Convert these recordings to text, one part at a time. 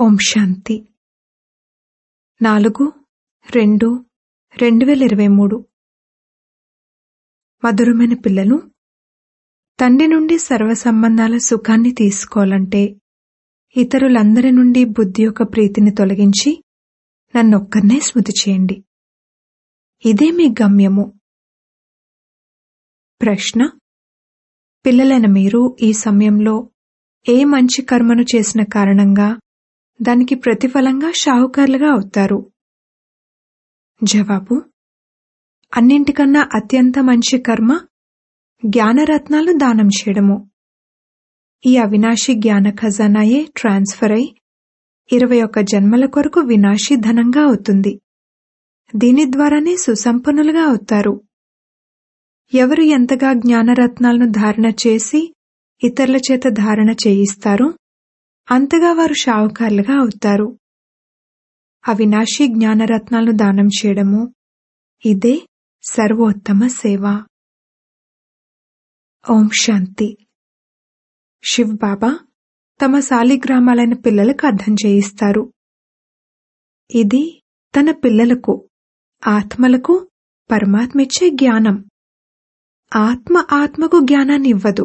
ఓం శాంతి నాలుగు రెండు రెండు వేల ఇరవై మూడు మధురమైన పిల్లలు తండ్రి నుండి సర్వ సంబంధాల సుఖాన్ని తీసుకోవాలంటే ఇతరులందరి నుండి బుద్ధి యొక్క ప్రీతిని తొలగించి నన్నొక్కర్నే స్మృతి చేయండి ఇదే మీ గమ్యము ప్రశ్న పిల్లలైన మీరు ఈ సమయంలో ఏ మంచి కర్మను చేసిన కారణంగా దానికి ప్రతిఫలంగా షావుకారులుగా అవుతారు జవాబు అన్నింటికన్నా అత్యంత మంచి కర్మ జ్ఞానరత్నాలు దానం చేయడము ఈ అవినాశి జ్ఞాన ఖజానాయే ట్రాన్స్ఫర్ అయి ఇరవై ఒక్క జన్మల కొరకు వినాశీ ధనంగా అవుతుంది దీని ద్వారానే సుసంపన్నులుగా అవుతారు ఎవరు ఎంతగా జ్ఞానరత్నాలను ధారణ చేసి ఇతరుల చేత ధారణ చేయిస్తారో అంతగా వారు షావుకారులుగా అవుతారు అవినాశీ జ్ఞానరత్నాలను దానం చేయడము ఇదే సర్వోత్తమ సేవ ఓం శాంతి శివ్ బాబా తమ సాలిగ్రామాలైన పిల్లలకు అర్థం చేయిస్తారు ఇది తన పిల్లలకు ఆత్మలకు పరమాత్మిచ్చే జ్ఞానం ఆత్మ ఆత్మకు జ్ఞానాన్ని ఇవ్వదు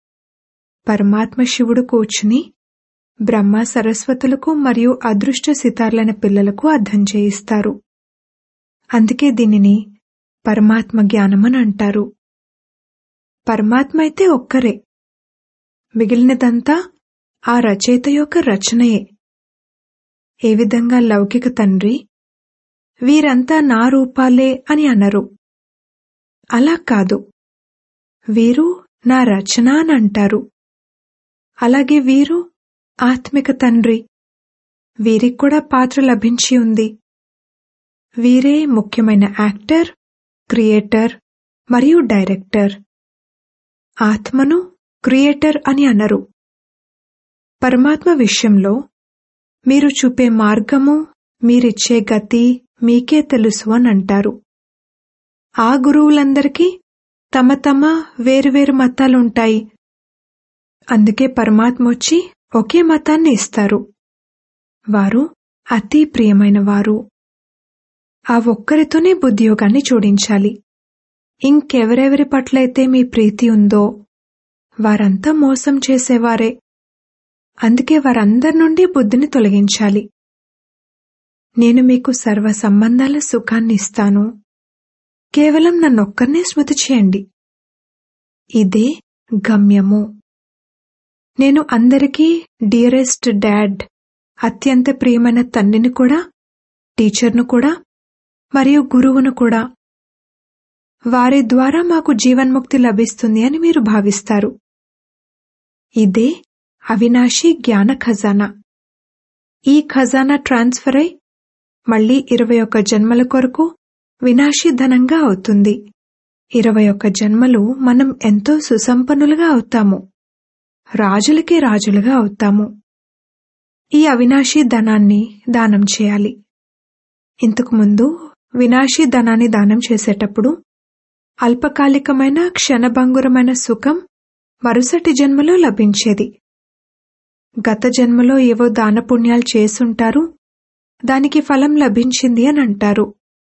పరమాత్మ శివుడు కూర్చుని బ్రహ్మ సరస్వతులకు మరియు అదృష్ట సితార్లైన పిల్లలకు అర్థం చేయిస్తారు అందుకే దీనిని పరమాత్మ జ్ఞానమని అంటారు పరమాత్మ అయితే ఒక్కరే మిగిలినదంతా ఆ రచయిత యొక్క రచనయే ఏ విధంగా లౌకిక తండ్రి వీరంతా నా రూపాలే అని అనరు అలా కాదు వీరు నా రచన అని అంటారు అలాగే వీరు ఆత్మిక తండ్రి వీరికి కూడా పాత్ర లభించి ఉంది వీరే ముఖ్యమైన యాక్టర్ క్రియేటర్ మరియు డైరెక్టర్ ఆత్మను క్రియేటర్ అని అనరు పరమాత్మ విషయంలో మీరు చూపే మార్గము మీరిచ్చే గతి మీకే తెలుసు అని అంటారు ఆ గురువులందరికీ తమ తమ వేరువేరు మతాలుంటాయి అందుకే పరమాత్మ వచ్చి ఒకే మతాన్ని ఇస్తారు వారు అతి ప్రియమైన వారు ఆ ఒక్కరితోనే బుద్ధియోగాన్ని చూడించాలి ఇంకెవరెవరి పట్లయితే మీ ప్రీతి ఉందో వారంతా మోసం చేసేవారే అందుకే వారందరి నుండి బుద్ధిని తొలగించాలి నేను మీకు సర్వ సంబంధాల సుఖాన్ని ఇస్తాను కేవలం నన్నొక్కరినే స్మృతి చేయండి ఇదే గమ్యము నేను అందరికీ డియరెస్ట్ డాడ్ అత్యంత ప్రియమైన తండ్రిని కూడా టీచర్ను కూడా మరియు గురువును కూడా వారి ద్వారా మాకు జీవన్ముక్తి లభిస్తుంది అని మీరు భావిస్తారు ఇదే అవినాశి జ్ఞాన ఖజానా ఈ ఖజానా ట్రాన్స్ఫర్ అయి మళ్లీ ఇరవై ఒక్క జన్మల కొరకు వినాశీ ధనంగా అవుతుంది ఇరవై ఒక్క జన్మలు మనం ఎంతో సుసంపన్నులుగా అవుతాము రాజులకే రాజులుగా అవుతాము ఈ అవినాశీ ధనాన్ని దానం చేయాలి ఇంతకు ముందు వినాశీ ధనాన్ని దానం చేసేటప్పుడు అల్పకాలికమైన క్షణభంగురమైన సుఖం మరుసటి జన్మలో లభించేది గత జన్మలో ఏవో దానపుణ్యాలు చేసుంటారు దానికి ఫలం లభించింది అని అంటారు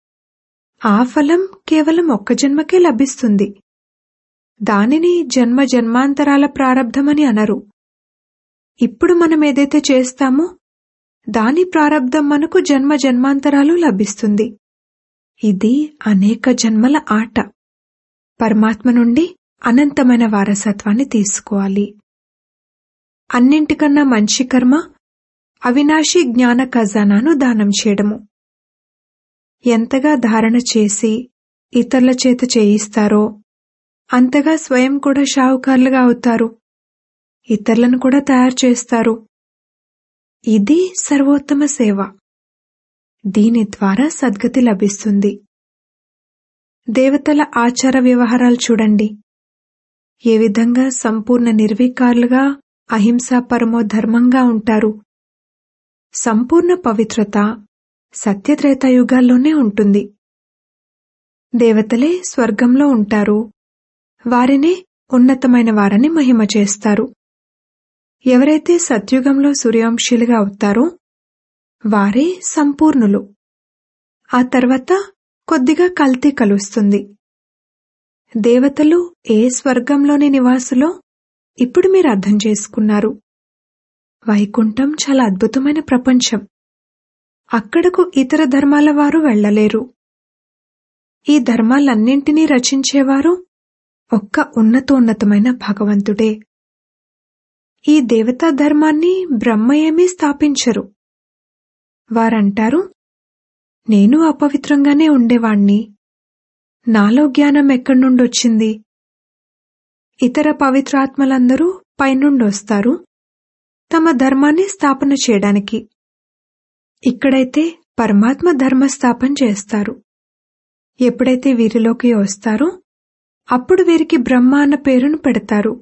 ఆ ఫలం కేవలం ఒక్క జన్మకే లభిస్తుంది దానిని జన్మ జన్మాంతరాల ప్రారంధమని అనరు ఇప్పుడు మనం ఏదైతే చేస్తామో దాని ప్రారంధం మనకు జన్మ జన్మాంతరాలు లభిస్తుంది ఇది అనేక జన్మల ఆట పరమాత్మ నుండి అనంతమైన వారసత్వాన్ని తీసుకోవాలి అన్నింటికన్నా మంచి కర్మ అవినాశి జ్ఞాన ఖజానాను దానం చేయడము ఎంతగా ధారణ చేసి ఇతరుల చేత చేయిస్తారో అంతగా స్వయం కూడా షావుకారులుగా అవుతారు ఇతరులను కూడా తయారు చేస్తారు ఇది సర్వోత్తమ సేవ దీని ద్వారా సద్గతి లభిస్తుంది దేవతల ఆచార వ్యవహారాలు చూడండి ఏ విధంగా సంపూర్ణ నిర్వీకారులుగా అహింసా పరమో ధర్మంగా ఉంటారు సంపూర్ణ పవిత్రత సత్యత్రేతాయుగాల్లోనే ఉంటుంది దేవతలే స్వర్గంలో ఉంటారు వారినే ఉన్నతమైన వారని మహిమ చేస్తారు ఎవరైతే సత్యుగంలో సూర్యవంశీలుగా అవుతారో వారే సంపూర్ణులు ఆ తర్వాత కొద్దిగా కల్తీ కలుస్తుంది దేవతలు ఏ స్వర్గంలోని నివాసులో ఇప్పుడు మీరు అర్థం చేసుకున్నారు వైకుంఠం చాలా అద్భుతమైన ప్రపంచం అక్కడకు ఇతర ధర్మాల వారు వెళ్లలేరు ఈ ధర్మాలన్నింటినీ రచించేవారు ఒక్క ఉన్నతోన్నతమైన భగవంతుడే ఈ దేవతా ధర్మాన్ని బ్రహ్మ ఏమీ స్థాపించరు వారంటారు నేను అపవిత్రంగానే ఉండేవాణ్ణి నాలో జ్ఞానం ఎక్కడి నుండొచ్చింది ఇతర పవిత్రాత్మలందరూ పైనుండొస్తారు తమ ధర్మాన్ని స్థాపన చేయడానికి ఇక్కడైతే పరమాత్మ ధర్మ స్థాపన చేస్తారు ఎప్పుడైతే వీరిలోకి వస్తారో అప్పుడు వీరికి బ్రహ్మ అన్న పేరును పెడతారు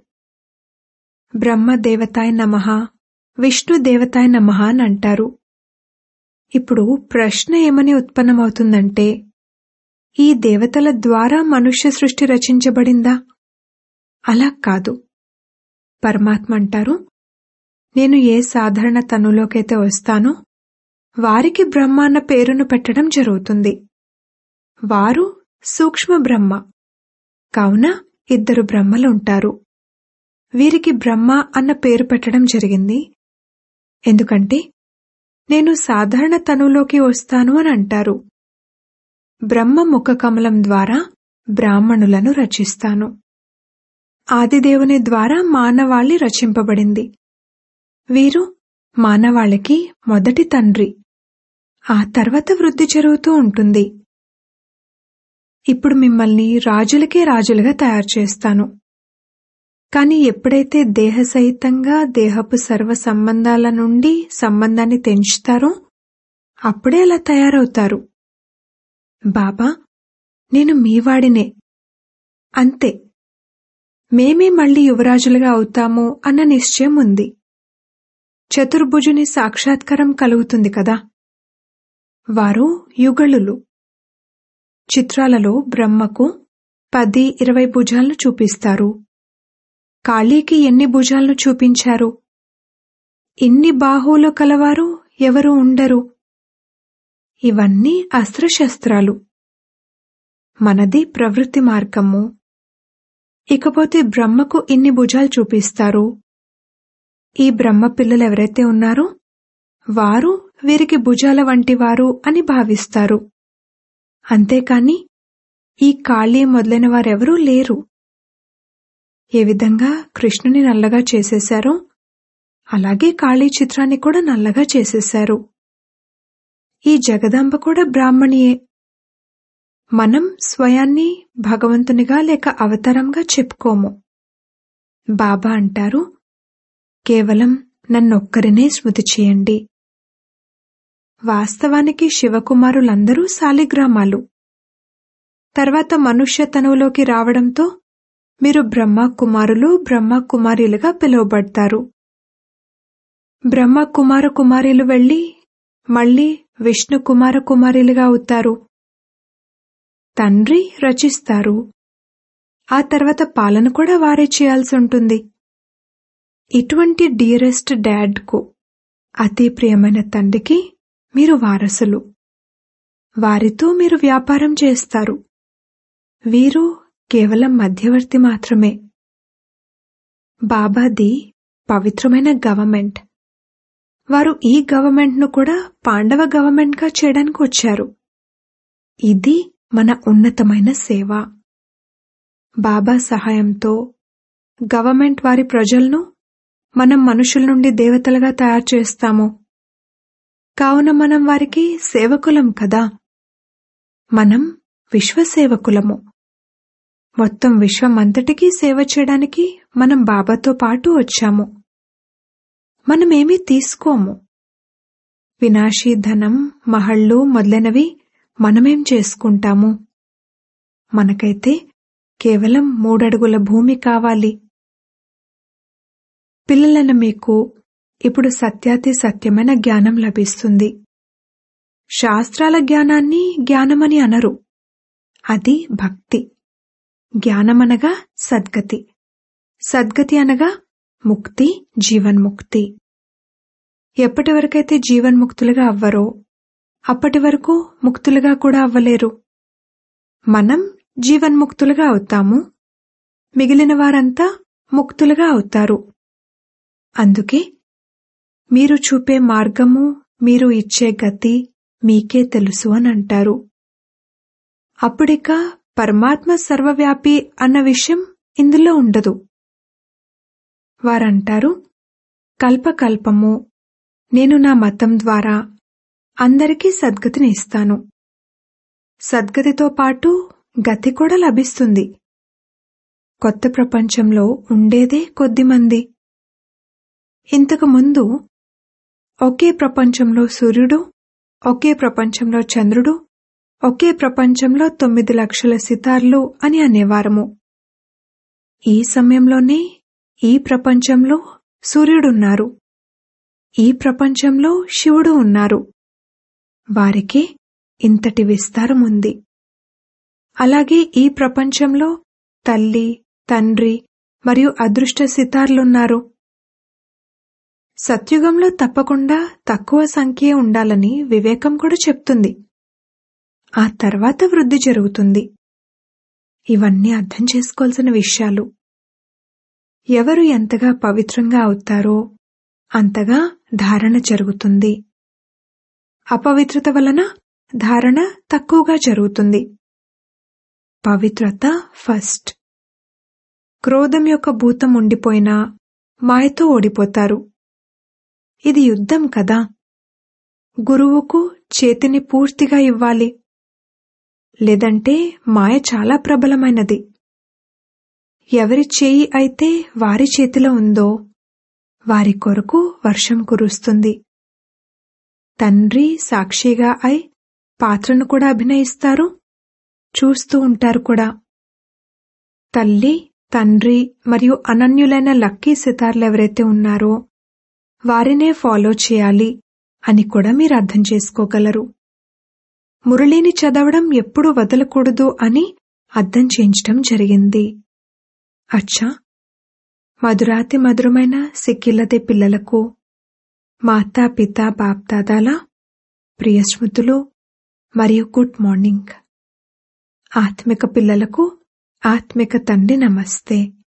బ్రహ్మ దేవతాయ నమః విష్ణు దేవతాయ నమః అని అంటారు ఇప్పుడు ప్రశ్న ఏమని ఉత్పన్నమవుతుందంటే ఈ దేవతల ద్వారా మనుష్య సృష్టి రచించబడిందా అలా కాదు పరమాత్మ అంటారు నేను ఏ సాధారణ తనులోకైతే వస్తానో వారికి బ్రహ్మ అన్న పేరును పెట్టడం జరుగుతుంది వారు సూక్ష్మ బ్రహ్మ కావున ఇద్దరు బ్రహ్మలుంటారు వీరికి బ్రహ్మ అన్న పేరు పెట్టడం జరిగింది ఎందుకంటే నేను సాధారణ తనులోకి వస్తాను అని అంటారు బ్రహ్మ ముఖ కమలం ద్వారా బ్రాహ్మణులను రచిస్తాను ఆదిదేవుని ద్వారా మానవాళి రచింపబడింది వీరు మానవాళికి మొదటి తండ్రి ఆ తర్వాత వృద్ధి జరుగుతూ ఉంటుంది ఇప్పుడు మిమ్మల్ని రాజులకే రాజులుగా తయారు చేస్తాను కాని ఎప్పుడైతే దేహసహితంగా దేహపు సర్వ సంబంధాల నుండి సంబంధాన్ని తెంచుతారో అప్పుడే అలా తయారవుతారు బాబా నేను మీవాడినే అంతే మేమే మళ్ళీ యువరాజులుగా అవుతాము అన్న నిశ్చయం ఉంది చతుర్భుజుని సాక్షాత్కారం కలుగుతుంది కదా వారు యుగళులు చిత్రాలలో బ్రహ్మకు పది ఇరవై భుజాలను చూపిస్తారు కాళీకి ఎన్ని భుజాలను చూపించారు ఇన్ని బాహువులు కలవారు ఎవరు ఉండరు ఇవన్నీ అస్త్రశస్త్రాలు మనది ప్రవృత్తి మార్గము ఇకపోతే బ్రహ్మకు ఇన్ని భుజాలు చూపిస్తారు ఈ బ్రహ్మ పిల్లలు ఎవరైతే ఉన్నారో వారు వీరికి భుజాల వంటి వారు అని భావిస్తారు అంతేకాని ఈ కాళీ మొదలైన వారెవరూ లేరు ఏ విధంగా కృష్ణుని నల్లగా చేసేశారో అలాగే కాళీ చిత్రాన్ని కూడా నల్లగా చేసేశారు ఈ జగదాంబ కూడా బ్రాహ్మణియే మనం స్వయాన్ని భగవంతునిగా లేక అవతారంగా చెప్పుకోము బాబా అంటారు కేవలం నన్నొక్కరినే స్మృతి చేయండి వాస్తవానికి శివకుమారులందరూ శాలిగ్రామాలు తర్వాత మనుష్య తనువులోకి రావడంతో మీరు బ్రహ్మ కుమారులు బ్రహ్మ కుమారీలుగా పిలువబడతారు బ్రహ్మ కుమార కుమారీలు వెళ్లి మళ్ళీ విష్ణు కుమార కుమారీలుగా అవుతారు తండ్రి రచిస్తారు ఆ తర్వాత పాలన కూడా వారే చేయాల్సి ఉంటుంది ఇటువంటి డియరెస్ట్ డాడ్కు అతి ప్రియమైన తండ్రికి మీరు వారసులు వారితో మీరు వ్యాపారం చేస్తారు వీరు కేవలం మధ్యవర్తి మాత్రమే బాబాది పవిత్రమైన గవర్నమెంట్ వారు ఈ గవర్నమెంట్ను కూడా పాండవ గవర్నమెంట్గా చేయడానికి వచ్చారు ఇది మన ఉన్నతమైన సేవ బాబా సహాయంతో గవర్నమెంట్ వారి ప్రజలను మనం మనుషుల నుండి దేవతలుగా తయారు చేస్తాము కావున మనం వారికి సేవకులం కదా మనం విశ్వసేవకులము మొత్తం విశ్వమంతటికీ సేవ చేయడానికి మనం బాబాతో పాటు వచ్చాము మనమేమీ తీసుకోము వినాశీ ధనం మహళ్ళు మొదలైనవి మనమేం చేసుకుంటాము మనకైతే కేవలం మూడడుగుల భూమి కావాలి పిల్లలైన మీకు ఇప్పుడు సత్యాతి సత్యమైన జ్ఞానం లభిస్తుంది శాస్త్రాల జ్ఞానాన్ని జ్ఞానమని అనరు అది భక్తి జ్ఞానమనగా సద్గతి సద్గతి అనగా ముక్తి జీవన్ముక్తి ఎప్పటి వరకైతే జీవన్ముక్తులుగా అవ్వరో అప్పటి వరకు ముక్తులుగా కూడా అవ్వలేరు మనం జీవన్ముక్తులుగా అవుతాము మిగిలిన వారంతా ముక్తులుగా అవుతారు అందుకే మీరు చూపే మార్గము మీరు ఇచ్చే గతి మీకే తెలుసు అని అంటారు అప్పుడిక పరమాత్మ సర్వవ్యాపి అన్న విషయం ఇందులో ఉండదు వారంటారు కల్పకల్పము నేను నా మతం ద్వారా అందరికీ సద్గతిని ఇస్తాను సద్గతితో పాటు గతి కూడా లభిస్తుంది కొత్త ప్రపంచంలో ఉండేదే కొద్దిమంది ఇంతకు ముందు ఒకే ప్రపంచంలో సూర్యుడు ఒకే ప్రపంచంలో చంద్రుడు ఒకే ప్రపంచంలో తొమ్మిది లక్షల సితార్లు అని అనేవారము ఈ సమయంలోనే ఈ ప్రపంచంలో సూర్యుడున్నారు ఈ ప్రపంచంలో శివుడు ఉన్నారు వారికే ఇంతటి విస్తారం ఉంది అలాగే ఈ ప్రపంచంలో తల్లి తండ్రి మరియు అదృష్ట సితార్లున్నారు సత్యుగంలో తప్పకుండా తక్కువ సంఖ్యే ఉండాలని వివేకం కూడా చెప్తుంది ఆ తర్వాత వృద్ధి జరుగుతుంది ఇవన్నీ అర్థం చేసుకోవాల్సిన విషయాలు ఎవరు ఎంతగా పవిత్రంగా అవుతారో అంతగా ధారణ జరుగుతుంది అపవిత్రత వలన ధారణ తక్కువగా జరుగుతుంది పవిత్రత ఫస్ట్ క్రోధం యొక్క భూతం ఉండిపోయినా మాయతో ఓడిపోతారు ఇది యుద్ధం కదా గురువుకు చేతిని పూర్తిగా ఇవ్వాలి లేదంటే మాయ చాలా ప్రబలమైనది ఎవరి చేయి అయితే వారి చేతిలో ఉందో వారి కొరకు వర్షం కురుస్తుంది తండ్రి సాక్షిగా అయి పాత్రను కూడా అభినయిస్తారు చూస్తూ ఉంటారు కూడా తల్లి తండ్రి మరియు అనన్యులైన లక్కీ సితార్లు ఎవరైతే ఉన్నారో వారినే ఫాలో చేయాలి అని కూడా మీరు అర్థం చేసుకోగలరు మురళిని చదవడం ఎప్పుడూ వదలకూడదు అని అర్థం చేయించటం జరిగింది అచ్చా మధురాతి మధురమైన సిక్కిల్లదే పిల్లలకు మాతా పిత బాప్దాదాల ప్రియ స్మృతులు మరియు గుడ్ మార్నింగ్ ఆత్మిక పిల్లలకు ఆత్మిక తండ్రి నమస్తే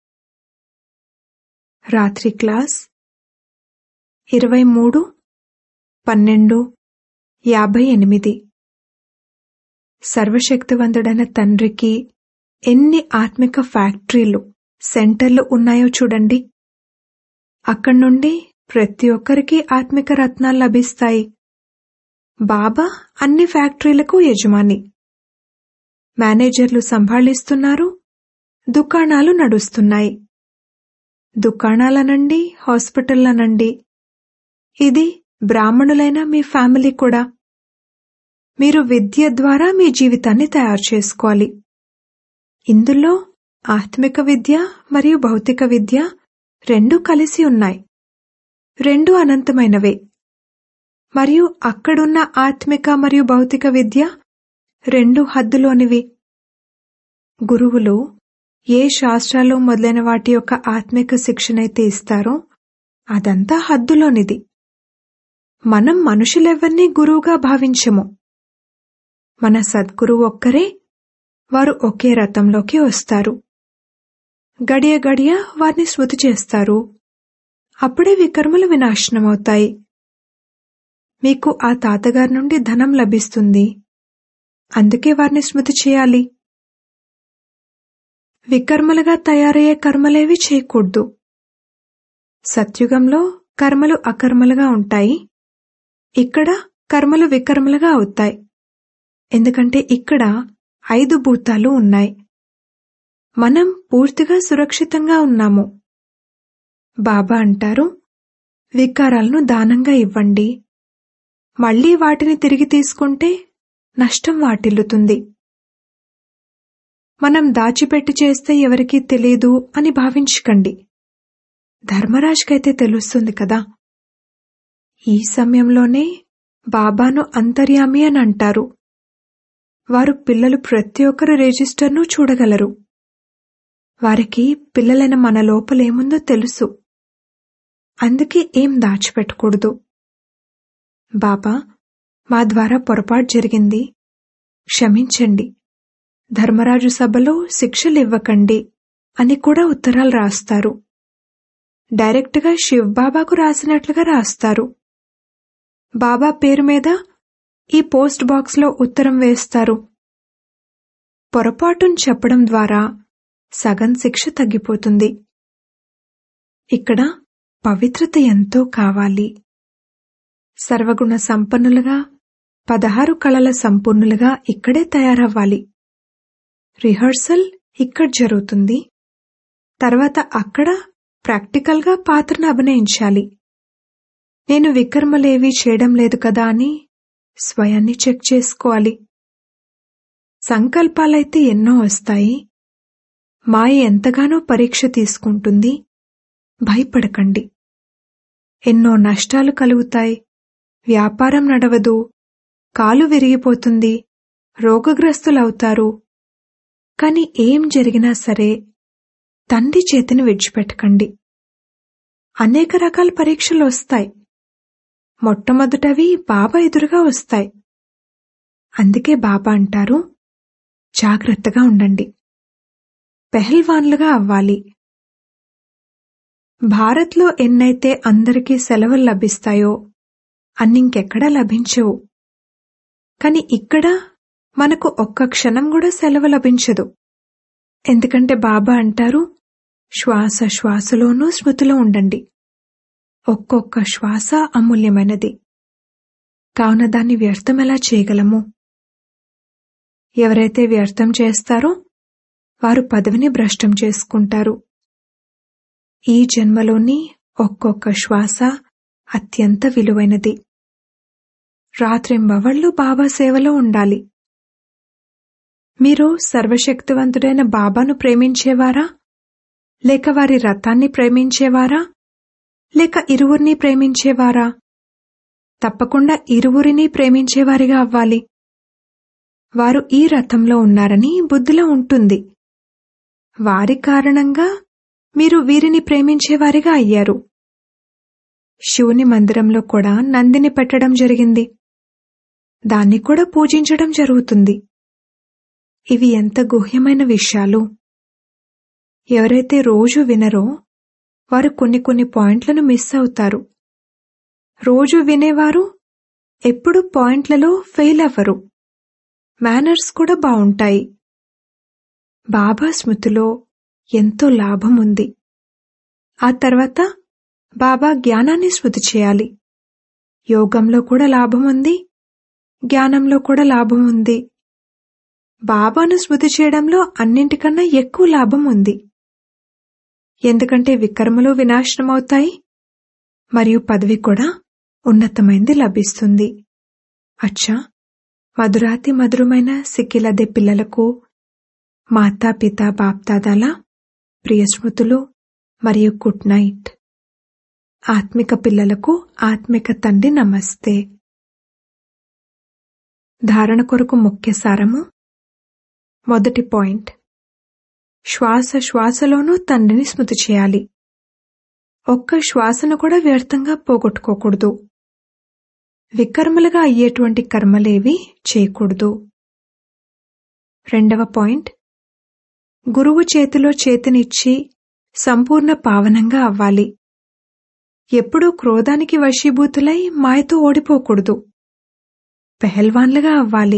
రాత్రి క్లాస్ ఇరవై మూడు పన్నెండు యాభై ఎనిమిది సర్వశక్తివంతుడైన తండ్రికి ఎన్ని ఆత్మిక ఫ్యాక్టరీలు సెంటర్లు ఉన్నాయో చూడండి అక్కడి నుండి ప్రతి ఒక్కరికి ఆత్మిక రత్నాలు లభిస్తాయి బాబా అన్ని ఫ్యాక్టరీలకు యజమాని మేనేజర్లు సంభాళిస్తున్నారు దుకాణాలు నడుస్తున్నాయి దుకాణాలనండి హాస్పిటల్లనండి ఇది బ్రాహ్మణులైన మీ ఫ్యామిలీ కూడా మీరు విద్య ద్వారా మీ జీవితాన్ని తయారు చేసుకోవాలి ఇందులో ఆత్మిక విద్య మరియు భౌతిక విద్య రెండూ కలిసి ఉన్నాయి రెండు అనంతమైనవే మరియు అక్కడున్న ఆత్మిక మరియు భౌతిక విద్య రెండు హద్దులోనివి గురువులు ఏ శాస్త్రాలు మొదలైన వాటి యొక్క ఆత్మిక శిక్షణైతే ఇస్తారో అదంతా హద్దులోనిది మనం మనుషులెవ్వరినీ గురువుగా భావించము మన సద్గురువు ఒక్కరే వారు ఒకే రథంలోకి వస్తారు గడియ గడియ వారిని స్మృతి చేస్తారు అప్పుడే వికర్మలు వినాశనమవుతాయి మీకు ఆ తాతగారి నుండి ధనం లభిస్తుంది అందుకే వారిని స్మృతి చేయాలి వికర్మలుగా తయారయ్యే కర్మలేవి చేయకూడదు సత్యుగంలో కర్మలు అకర్మలుగా ఉంటాయి ఇక్కడ కర్మలు వికర్మలుగా అవుతాయి ఎందుకంటే ఇక్కడ ఐదు భూతాలు ఉన్నాయి మనం పూర్తిగా సురక్షితంగా ఉన్నాము బాబా అంటారు వికారాలను దానంగా ఇవ్వండి మళ్లీ వాటిని తిరిగి తీసుకుంటే నష్టం వాటిల్లుతుంది మనం దాచిపెట్టి చేస్తే ఎవరికీ తెలీదు అని భావించకండి ధర్మరాజ్కైతే తెలుస్తుంది కదా ఈ సమయంలోనే బాబాను అంతర్యామి అని అంటారు వారు పిల్లలు ప్రతి ఒక్కరు రిజిస్టర్ను చూడగలరు వారికి పిల్లలైన మన లోపలేముందో తెలుసు అందుకే ఏం దాచిపెట్టకూడదు బాబా మా ద్వారా పొరపాటు జరిగింది క్షమించండి ధర్మరాజు సభలో శిక్షలు ఇవ్వకండి అని కూడా ఉత్తరాలు రాస్తారు డైరెక్ట్గా శివ్ బాబాకు రాసినట్లుగా రాస్తారు బాబా పేరు మీద ఈ పోస్ట్ బాక్స్లో ఉత్తరం వేస్తారు పొరపాటును చెప్పడం ద్వారా సగం శిక్ష తగ్గిపోతుంది ఇక్కడ పవిత్రత ఎంతో కావాలి సర్వగుణ సంపన్నులుగా పదహారు కళల సంపూర్ణులుగా ఇక్కడే తయారవ్వాలి రిహర్సల్ ఇక్కడ జరుగుతుంది తర్వాత అక్కడ ప్రాక్టికల్గా పాత్రను అభినయించాలి నేను వికర్మలేవీ చేయడం లేదు కదా అని స్వయాన్ని చెక్ చేసుకోవాలి సంకల్పాలైతే ఎన్నో వస్తాయి మాయ ఎంతగానో పరీక్ష తీసుకుంటుంది భయపడకండి ఎన్నో నష్టాలు కలుగుతాయి వ్యాపారం నడవదు కాలు విరిగిపోతుంది రోగగ్రస్తులవుతారు కాని ఏం జరిగినా సరే తండ్రి చేతిని విడిచిపెట్టకండి అనేక రకాల పరీక్షలు వస్తాయి మొట్టమొదటవి బాబా ఎదురుగా వస్తాయి అందుకే బాబా అంటారు జాగ్రత్తగా ఉండండి పెహల్వాన్లుగా అవ్వాలి భారత్లో ఎన్నైతే అందరికీ సెలవులు లభిస్తాయో అన్నింకెక్కడా లభించవు కాని ఇక్కడ మనకు ఒక్క క్షణం కూడా సెలవు లభించదు ఎందుకంటే బాబా అంటారు శ్వాస శ్వాసలోనూ స్మృతిలో ఉండండి ఒక్కొక్క శ్వాస అమూల్యమైనది కావున దాన్ని వ్యర్థం ఎలా చేయగలము ఎవరైతే వ్యర్థం చేస్తారో వారు పదవిని భ్రష్టం చేసుకుంటారు ఈ జన్మలోని ఒక్కొక్క శ్వాస అత్యంత విలువైనది రాత్రింబవళ్లు బాబా సేవలో ఉండాలి మీరు సర్వశక్తివంతుడైన బాబాను ప్రేమించేవారా లేక వారి రథాన్ని ప్రేమించేవారా లేక ఇరువురిని ప్రేమించేవారా తప్పకుండా ఇరువురిని ప్రేమించేవారిగా అవ్వాలి వారు ఈ రథంలో ఉన్నారని బుద్ధిలో ఉంటుంది వారి కారణంగా మీరు వీరిని ప్రేమించేవారిగా అయ్యారు శివుని మందిరంలో కూడా నందిని పెట్టడం జరిగింది దాన్ని కూడా పూజించడం జరుగుతుంది ఇవి ఎంత గుహ్యమైన విషయాలు ఎవరైతే రోజు వినరో వారు కొన్ని కొన్ని పాయింట్లను మిస్ అవుతారు రోజు వినేవారు ఎప్పుడు పాయింట్లలో ఫెయిల్ అవ్వరు మేనర్స్ కూడా బావుంటాయి బాబా స్మృతిలో ఎంతో లాభం ఉంది ఆ తర్వాత బాబా జ్ఞానాన్ని స్మృతి చేయాలి యోగంలో కూడా లాభం ఉంది జ్ఞానంలో కూడా లాభం ఉంది బాబాను స్మృతి చేయడంలో అన్నింటికన్నా ఎక్కువ లాభం ఉంది ఎందుకంటే వికర్మలు వినాశనమవుతాయి మరియు పదవి కూడా ఉన్నతమైంది లభిస్తుంది అచ్చా మధురాతి మధురమైన సిక్కిలదే పిల్లలకు మాతాపిత బాప్దాదాల ప్రియ స్మృతులు మరియు గుడ్ నైట్ ఆత్మిక పిల్లలకు ఆత్మిక తండ్రి నమస్తే ధారణ కొరకు ముఖ్య సారము మొదటి పాయింట్ శ్వాస శ్వాసలోనూ తండ్రిని స్మృతి చేయాలి ఒక్క శ్వాసను కూడా వ్యర్థంగా పోగొట్టుకోకూడదు వికర్మలుగా అయ్యేటువంటి కర్మలేవి చేయకూడదు రెండవ పాయింట్ గురువు చేతిలో చేతినిచ్చి సంపూర్ణ పావనంగా అవ్వాలి ఎప్పుడూ క్రోధానికి వశీభూతులై మాయతో ఓడిపోకూడదు పెహల్వాన్లుగా అవ్వాలి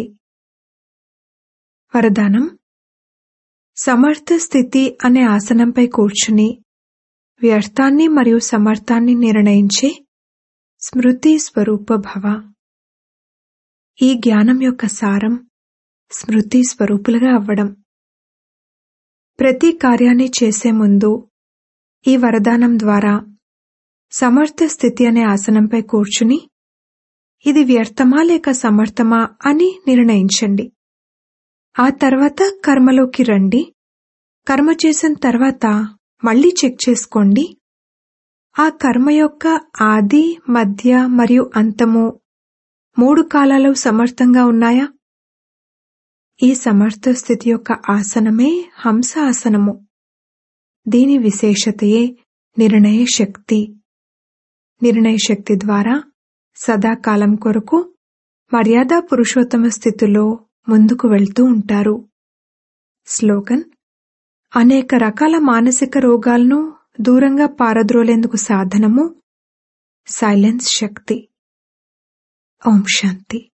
వరదానం సమర్థ స్థితి అనే ఆసనంపై కూర్చుని వ్యర్థాన్ని మరియు సమర్థాన్ని నిర్ణయించే స్మృతి స్వరూప భవ ఈ జ్ఞానం యొక్క సారం స్మృతి స్వరూపులుగా అవ్వడం ప్రతి కార్యాన్ని చేసే ముందు ఈ వరదానం ద్వారా సమర్థ స్థితి అనే ఆసనంపై కూర్చుని ఇది వ్యర్థమా లేక సమర్థమా అని నిర్ణయించండి ఆ తర్వాత కర్మలోకి రండి కర్మ చేసిన తర్వాత మళ్ళీ చెక్ చేసుకోండి ఆ కర్మ యొక్క ఆది మధ్య మరియు అంతము మూడు కాలాలు సమర్థంగా ఉన్నాయా ఈ సమర్థ స్థితి యొక్క ఆసనమే హంస ఆసనము దీని విశేషతయే నిర్ణయ శక్తి నిర్ణయ శక్తి ద్వారా సదాకాలం కొరకు మర్యాదా పురుషోత్తమ స్థితిలో ముందుకు వెళ్తూ ఉంటారు స్లోగన్ అనేక రకాల మానసిక రోగాలను దూరంగా పారద్రోలేందుకు సాధనము సైలెన్స్ శక్తి ఓం శాంతి